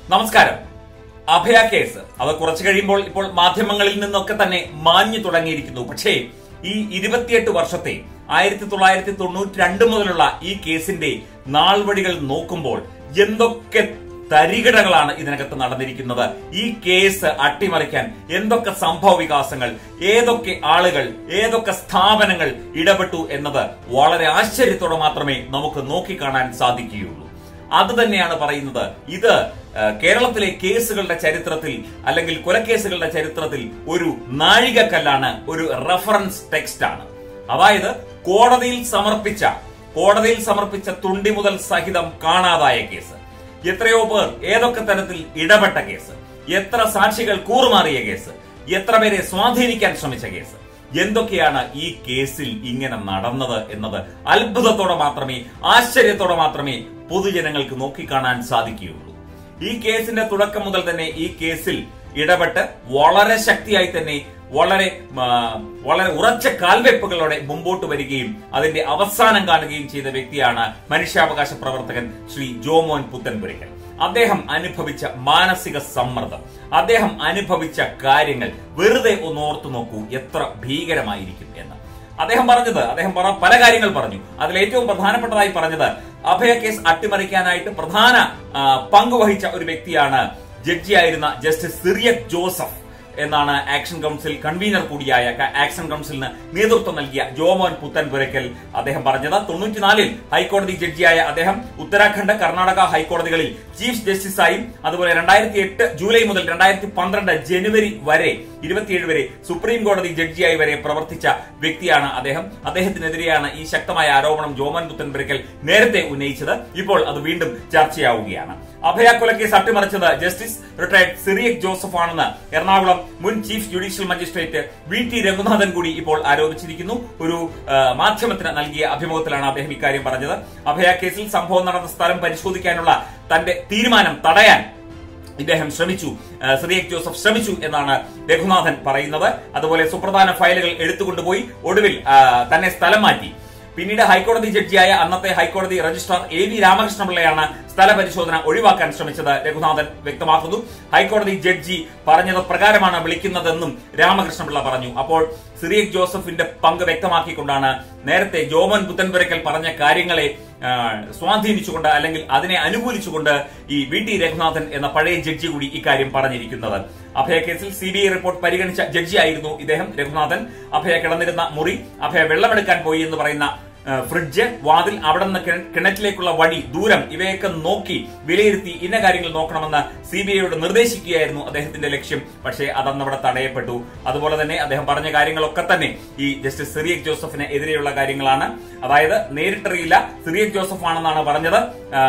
നമസ്കാരം അഭയ കേസ് അത് കുറച്ചു കഴിയുമ്പോൾ ഇപ്പോൾ മാധ്യമങ്ങളിൽ നിന്നൊക്കെ തന്നെ മാഞ്ഞു തുടങ്ങിയിരിക്കുന്നു പക്ഷേ ഈ ഇരുപത്തിയെട്ട് വർഷത്തെ ആയിരത്തി തൊള്ളായിരത്തി തൊണ്ണൂറ്റി രണ്ട് മുതലുള്ള ഈ കേസിന്റെ നാൾവഴികൾ നോക്കുമ്പോൾ എന്തൊക്കെ തരികിടകളാണ് ഇതിനകത്ത് നടന്നിരിക്കുന്നത് ഈ കേസ് അട്ടിമറിക്കാൻ എന്തൊക്കെ സംഭവ വികാസങ്ങൾ ഏതൊക്കെ ആളുകൾ ഏതൊക്കെ സ്ഥാപനങ്ങൾ ഇടപെട്ടു എന്നത് വളരെ ആശ്ചര്യത്തോടെ മാത്രമേ നമുക്ക് നോക്കിക്കാണാൻ സാധിക്കുകയുള്ളൂ അത് തന്നെയാണ് പറയുന്നത് ഇത് ഏഹ്, കേരളത്തിലെ കേസുകളുടെ ചരിത്രത്തിൽ അല്ലെങ്കിൽ കൊലക്കേസുകളുടെ ചരിത്രത്തിൽ ഒരു നാഴികക്കല്ലാണ് ഒരു റഫറൻസ് ടെക്സ്റ്റ് ആണ് അതായത് കോടതിയിൽ സമർപ്പിച്ച കോടതിയിൽ സമർപ്പിച്ച തുണ്ടി മുതൽ സഹിതം കാണാതായ കേസ് എത്രയോ പേർ ഏതൊക്കെ തരത്തിൽ ഇടപെട്ട കേസ് എത്ര സാക്ഷികൾ കൂറുമാറിയ കേസ് എത്ര പേരെ സ്വാധീനിക്കാൻ ശ്രമിച്ച കേസ് എന്തൊക്കെയാണ് ഈ കേസിൽ ഇങ്ങനെ നടന്നത് എന്നത് അത്ഭുതത്തോടെ മാത്രമേ ആശ്ചര്യത്തോടെ മാത്രമേ പൊതുജനങ്ങൾക്ക് നോക്കിക്കാണാൻ സാധിക്കുകയുള്ളൂ ഈ കേസിന്റെ തുടക്കം മുതൽ തന്നെ ഈ കേസിൽ ഇടപെട്ട് വളരെ ശക്തിയായി തന്നെ വളരെ ആ, വളരെ ഉറച്ച കാൽവെപ്പുകളോടെ മുമ്പോട്ട് വരികയും അതിന്റെ അവസാനം കാണുകയും ചെയ്ത വ്യക്തിയാണ് മനുഷ്യാവകാശ പ്രവർത്തകൻ ശ്രീ ജോമോൻ പുത്തൻപുരയ്ക്കൽ അദ്ദേഹം അനുഭവിച്ച മാനസിക സമ്മർദ്ദം അദ്ദേഹം അനുഭവിച്ച കാര്യങ്ങൾ വെറുതെ ഒന്ന് ഓർത്തു നോക്കൂ എത്ര ഭീകരമായിരിക്കും എന്ന് അദ്ദേഹം പറഞ്ഞത് അദ്ദേഹം പറ- പല കാര്യങ്ങൾ പറഞ്ഞു അതിൽ ഏറ്റവും പ്രധാനപ്പെട്ടതായി പറഞ്ഞത് അഭയ കേസ് അട്ടിമറിക്കാനായിട്ട് പ്രധാന ആ, പങ്ക് വഹിച്ച ഒരു വ്യക്തിയാണ് ജഡ്ജിയായിരുന്ന ജസ്റ്റിസ് സിറിയക് ജോസഫ് എന്നാണ് ആക്ഷൻ കൗൺസിൽ കൺവീനർ കൂടിയായ ക- ആക്ഷൻ കൗൺസിലിന് നേതൃത്വം നൽകിയ ജോമോൻ പുത്തൻപുരയ്ക്കൽ അദ്ദേഹം പറഞ്ഞത് തൊണ്ണൂറ്റിനാലിൽ ഹൈക്കോടതി ജഡ്ജിയായ അദ്ദേഹം ഉത്തരാഖണ്ഡ് കർണാടക ഹൈക്കോടതികളിൽ ചീഫ് ജസ്റ്റിസായും അതുപോലെ രണ്ടായിരത്തി എട്ട് ജൂലൈ മുതൽ രണ്ടായിരത്തി പന്ത്രണ്ട് ജനുവരി വരെ ഇരുപത്തിയേഴ് വരെ സുപ്രീം കോടതി ജഡ്ജിയായി വരെ പ്രവർത്തിച്ച വ്യക്തിയാണ് അദ്ദേഹം അദ്ദേഹത്തിനെതിരെയാണ് ഈ ശക്തമായ ആരോപണം ജോമൻ പുത്തൻപുരയ്ക്കൽ നേരത്തെ ഉന്നയിച്ചത് ഇപ്പോൾ അത് വീണ്ടും ചർച്ചയാവുകയാണ് അഭയ കൊലക്കേസ് അട്ടിമറിച്ചത് ജസ്റ്റിസ് റിട്ടയർഡ് സിറിയക് ജോസഫ് ആണെന്ന് എറണാകുളം മുൻ chief judicial magistrate V T Raghunathan കൂടി ഇപ്പോൾ ആരോപിച്ചിരിക്കുന്നു ഒരു ആ, മാധ്യമത്തിന് നൽകിയ അഭിമുഖത്തിലാണ് അദ്ദേഹം ഇക്കാര്യം പറഞ്ഞത് അഭയ കേസിൽ സംഭവം നടന്ന സ്ഥലം പരിശോധിക്കാനുള്ള തന്റെ തീരുമാനം തടയാൻ ഇദ്ദേഹം ശ്രമിച്ചു ആ, സിറിയക് ജോസഫ് ശ്രമിച്ചു എന്നാണ് രഘുനാഥൻ പറയുന്നത് അതുപോലെ സുപ്രധാന ഫയലുകൾ എടുത്തുകൊണ്ടുപോയി ഒടുവിൽ ആ, തന്നെ സ്ഥലം മാറ്റി പിന്നീട് ഹൈക്കോടതി ജഡ്ജിയായ അന്നത്തെ ഹൈക്കോടതി രജിസ്ട്രാർ എ വി രാമകൃഷ്ണപിള്ളയാണ് സ്ഥല പരിശോധന ഒഴിവാക്കാൻ ശ്രമിച്ചത് രഘുനാഥൻ വ്യക്തമാക്കുന്നു ഹൈക്കോടതി ജഡ്ജി പറഞ്ഞത് പ്രകാരമാണ് വിളിക്കുന്നതെന്നും രാമകൃഷ്ണപിള്ള പറഞ്ഞു അപ്പോൾ സിറിയക് ജോസഫിന്റെ പങ്ക് വ്യക്തമാക്കിക്കൊണ്ടാണ് നേരത്തെ ജോമൻ പുത്തൻപുരക്കൽ പറഞ്ഞ കാര്യങ്ങളെ ആ, സ്വാധീനിച്ചുകൊണ്ട് അല്ലെങ്കിൽ അതിനെ അനുകൂലിച്ചുകൊണ്ട് ഈ വി ടി രഘുനാഥൻ എന്ന പഴയ ജഡ്ജി കൂടി ഇക്കാര്യം പറഞ്ഞിരിക്കുന്നത് അഭയ കേസിൽ സി ബി ഐ റിപ്പോർട്ട് പരിഗണിച്ച ജഡ്ജിയായിരുന്നു ഇദ്ദേഹം രഘുനാഥൻ അഭയ കിടന്നിരുന്ന മുറി അഭയ വെള്ളമെടുക്കാൻ പോയി എന്ന് പറയുന്ന ആ, ഫ്രിഡ്ജ് വാതിൽ അവിടെ നിന്ന് കിണ- കിണറ്റിലേക്കുള്ള വഴി ദൂരം ഇവയൊക്കെ നോക്കി വിലയിരുത്തി ഇന്ന കാര്യങ്ങൾ നോക്കണമെന്ന് സി ബി ഐയോട് നിർദ്ദേശിക്കുകയായിരുന്നു അദ്ദേഹത്തിന്റെ ലക്ഷ്യം പക്ഷേ അതന്ന് അവിടെ തടയപ്പെട്ടു അതുപോലെ തന്നെ അദ്ദേഹം പറഞ്ഞ കാര്യങ്ങളൊക്കെ തന്നെ ഈ ജസ്റ്റിസ് സിറിയക് ജോസഫിന് എതിരെയുള്ള കാര്യങ്ങളാണ് അതായത് നേരിട്ടറിയില്ല സിറിയക് ജോസഫ് ആണെന്നാണ് പറഞ്ഞത് ആ,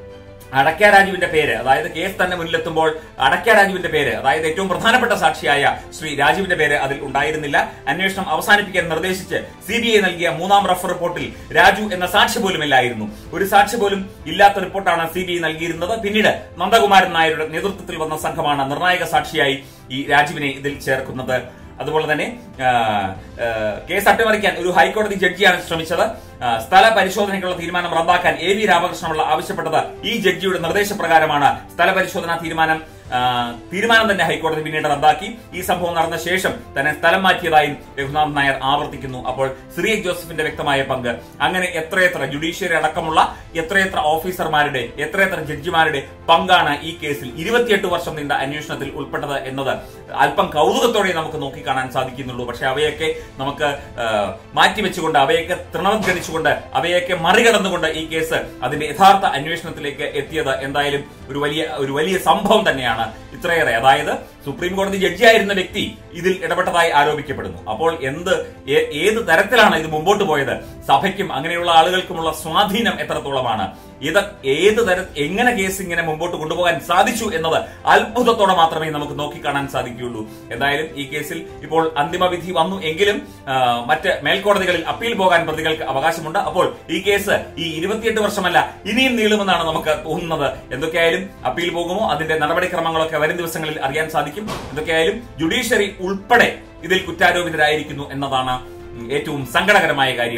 അടക്ക രാജുവിന്റെ പേര് അതായത് കേസ് തന്നെ മുന്നിലെത്തുമ്പോൾ അടക്ക രാജുവിന്റെ പേര് അതായത് ഏറ്റവും പ്രധാനപ്പെട്ട സാക്ഷിയായ ശ്രീ രാജുവിന്റെ പേര് അതിൽ ഉണ്ടായിരുന്നില്ല അന്വേഷണം അവസാനിപ്പിക്കാൻ നിർദ്ദേശിച്ച് സി ബി ഐ നൽകിയ മൂന്നാം റഫ് റിപ്പോർട്ടിൽ രാജു എന്ന സാക്ഷി പോലും ഇല്ലായിരുന്നു ഒരു സാക്ഷി പോലും ഇല്ലാത്ത റിപ്പോർട്ടാണ് സി ബി ഐ നൽകിയിരുന്നത് പിന്നീട് നന്ദകുമാരൻ നായരുടെ നേതൃത്വത്തിൽ വന്ന സംഘമാണ് നിർണായക സാക്ഷിയായി ഈ രാജുവിനെ ഇതിൽ ചേർക്കുന്നത് അതുപോലെ തന്നെ ആ, ആ, കേസ് അട്ടിമറിക്കാൻ ഒരു ഹൈക്കോടതി ജഡ്ജിയാണ് ശ്രമിച്ചത് ആ, സ്ഥല പരിശോധനയ്ക്കുള്ള തീരുമാനം റദ്ദാക്കാൻ എ വി രാമകൃഷ്ണപിള്ള ആവശ്യപ്പെട്ടത് ഈ ജഡ്ജിയുടെ നിർദ്ദേശപ്രകാരമാണ് സ്ഥല പരിശോധനാ തീരുമാനം ആ, തീരുമാനം തന്നെ ഹൈക്കോടതി പിന്നീട് റദ്ദാക്കി ഈ സംഭവം നടന്ന ശേഷം തന്നെ സ്ഥലം മാറ്റിയതായും രഘുനാഥ് നായർ ആവർത്തിക്കുന്നു അപ്പോൾ സിറിയക് ജോസഫിന്റെ വ്യക്തമായ പങ്ക് അങ്ങനെ എത്രയെത്ര ജുഡീഷ്യറി അടക്കമുള്ള എത്രയെത്ര ഓഫീസർമാരുടെ എത്രയെത്ര ജഡ്ജിമാരുടെ പങ്കാണ് ഈ കേസിൽ ഇരുപത്തിയെട്ട് വർഷം നീണ്ട അന്വേഷണത്തിൽ ഉൾപ്പെട്ടത് എന്നത് അല്പം കൗതുകത്തോടെ നമുക്ക് നോക്കിക്കാണാൻ സാധിക്കുന്നുള്ളൂ പക്ഷെ അവയൊക്കെ നമുക്ക് ആ, മാറ്റിവെച്ചുകൊണ്ട് അവയൊക്കെ തൃണവത്കരിച്ചുകൊണ്ട് അവയൊക്കെ മറികടന്നുകൊണ്ട് ഈ കേസ് അതിന്റെ യഥാർത്ഥ അന്വേഷണത്തിലേക്ക് എത്തിയത് എന്തായാലും ഒരു വലിയ ഒരു വലിയ സംഭവം തന്നെയാണ് ഇത്രയേറെ അതായത് സുപ്രീം കോടതി ജഡ്ജിയായിരുന്ന വ്യക്തി ഇതിൽ ഇടപെട്ടതായി ആരോപിക്കപ്പെടുന്നു അപ്പോൾ എന്ത് ഏ- ഏത് തരത്തിലാണ് ഇത് മുമ്പോട്ട് പോയത് സഭയ്ക്കും അങ്ങനെയുള്ള ആളുകൾക്കുമുള്ള സ്വാധീനം എത്രത്തോളമാണ് ഇത് ഏത് തര എങ്ങനെ കേസ് ഇങ്ങനെ മുമ്പോട്ട് കൊണ്ടുപോകാൻ സാധിച്ചു എന്നത് അത്ഭുതത്തോടെ മാത്രമേ നമുക്ക് നോക്കിക്കാണാൻ സാധിക്കുകയുള്ളൂ എന്തായാലും ഈ കേസിൽ ഇപ്പോൾ അന്തിമ വിധി വന്നു എങ്കിലും ആ, മറ്റ് മേൽക്കോടതികളിൽ അപ്പീൽ പോകാൻ പ്രതികൾക്ക് അവകാശമുണ്ട് അപ്പോൾ ഈ കേസ് ഈ ഇരുപത്തിയെട്ട് വർഷമല്ല ഇനിയും നീളുമെന്നാണ് നമുക്ക് തോന്നുന്നത് എന്തൊക്കെയായാലും അപ്പീൽ പോകുമോ അതിന്റെ നടപടിക്രമങ്ങളൊക്കെ വരും ദിവസങ്ങളിൽ അറിയാൻ സാധിക്കും എന്തൊക്കെയായാലും ജുഡീഷ്യറി ഉൾപ്പെടെ ഇതിൽ കുറ്റാരോപിതരായിരിക്കുന്നു എന്നതാണ് ഉം, ഏറ്റവും സങ്കടകരമായ കാര്യം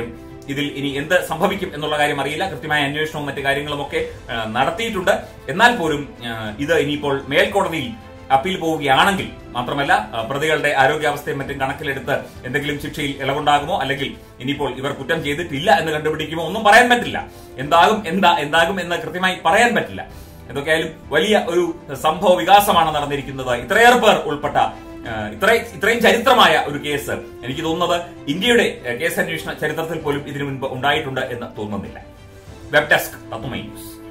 ഇതിൽ ഇനി എന്ത് സംഭവിക്കും എന്നുള്ള കാര്യം അറിയില്ല കൃത്യമായ അന്വേഷണവും മറ്റു കാര്യങ്ങളും ഒക്കെ ആ, നടത്തിയിട്ടുണ്ട് എന്നാൽ പോലും ആ, ഇത് ഇനിയിപ്പോൾ മേൽക്കോടതിയിൽ അപ്പീൽ പോവുകയാണെങ്കിൽ മാത്രമല്ല ആ, പ്രതികളുടെ ആരോഗ്യാവസ്ഥയും മറ്റും കണക്കിലെടുത്ത് എന്തെങ്കിലും ശിക്ഷയിൽ ഇളവുണ്ടാകുമോ അല്ലെങ്കിൽ ഇനിയിപ്പോൾ ഇവർ കുറ്റം ചെയ്തിട്ടില്ല എന്ന് കണ്ടുപിടിക്കുമോ ഒന്നും പറയാൻ പറ്റില്ല എന്താകും എന്താ എന്താകും എന്ന് കൃത്യമായി പറയാൻ പറ്റില്ല എന്തൊക്കെയായാലും വലിയ ഒരു സംഭവ വികാസമാണ് നടന്നിരിക്കുന്നത് ഇത്രയേറെ പേർ ഉൾപ്പെട്ട ആ, ഇത്രയും ഇത്രയും ചരിത്രമായ ഒരു കേസ് എനിക്ക് തോന്നുന്നത് ഇന്ത്യയുടെ ആ, കേസ് അന്വേഷണ ചരിത്രത്തിൽ പോലും ഇതിനു മുൻപ് ഉണ്ടായിട്ടുണ്ട് എന്ന് തോന്നുന്നില്ല വെബ് ഡെസ്ക് തത്വമൈ ന്യൂസ്